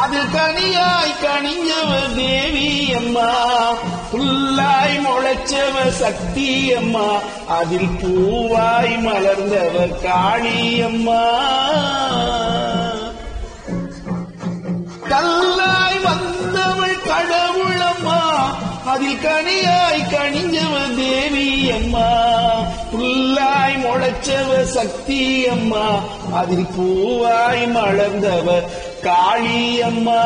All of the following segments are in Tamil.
அதில் கனியாய் கனிஞ்சவ தேவி அம்மா புல்லாய் முளைச்சவ சக்தி அம்மா அதில் பூவாய் மலர்ந்தவ காளி அம்மா கல்லாய் வந்தவள் கடவுளம்மா அதில் கனியாய் கனிஞ்சவ தேவி அம்மா புல்லாய் முளைச்சவ சக்தி அம்மா அதில் பூவாய் மலர்ந்தவ காளி அம்மா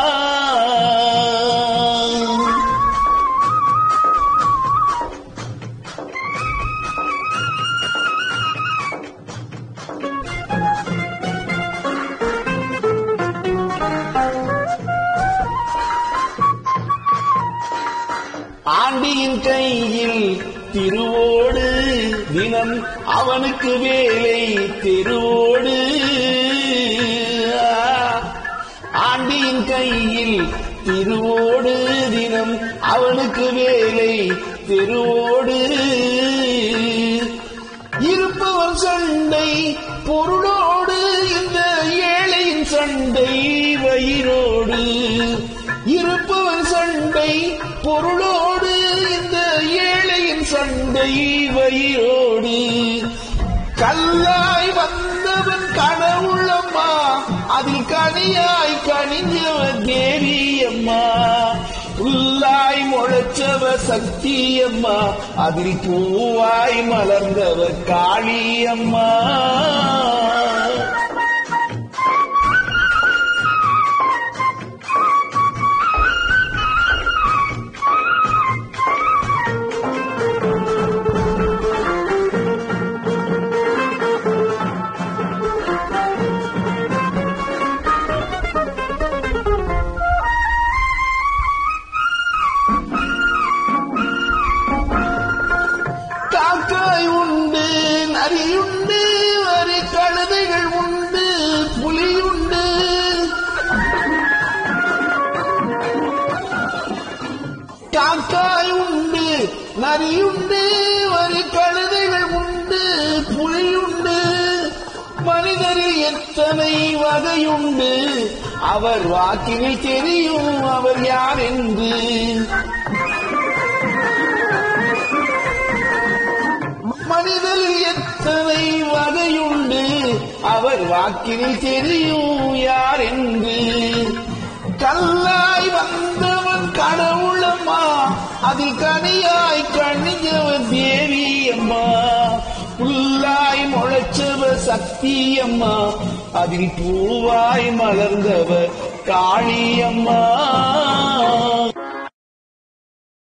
ஆண்டியின் கையில் திருவோடு தினம் அவனுக்கு வேலை தெருவோடு ஆண்டியின் கையில் திருவோடு தினம் அவனுக்கு வேலை தெருவோடு இருப்பவன் சண்டை பொருளோடு இந்த ஏழையின் சண்டை வயிறோடு இருப்பவன் சண்டை பொருளோடு இந்த ஏழையின் சண்டை வயிறோடு கல்லாய் வந்தவன் கடவுளம்மா அதில் கனியாய் கனிஞ்சவ தேவி அம்மா உள்ளாய் முளைச்சவ சக்தி அம்மா அதில் பூவாய் மலர்ந்தவ காளி அம்மா காக்காய் உண்டு நரியுண்டு வரி கழுதைகள் உண்டு புலியுண்டு காக்காய் உண்டு நரியுண்டு வரி கழுதைகள் உண்டு புலியுண்டு மனிதரில் எத்தனை வகையுண்டு அவர் வாக்கினில் தெரியும் அவர் யார் என்று மனிதரில் எத்தனை வகையுண்டு அவர் வாக்கினில் தெரியும் யார் என்று கல்லாய் வந்தவன் கடவுளம்மா அதில் கனியாய் கணிஞ்சவன் தேவி அம்மா புல்லாய் முளைச்சவ சக்தி அம்மா அதில் பூவாய் மலர்ந்தவ காளி அம்மா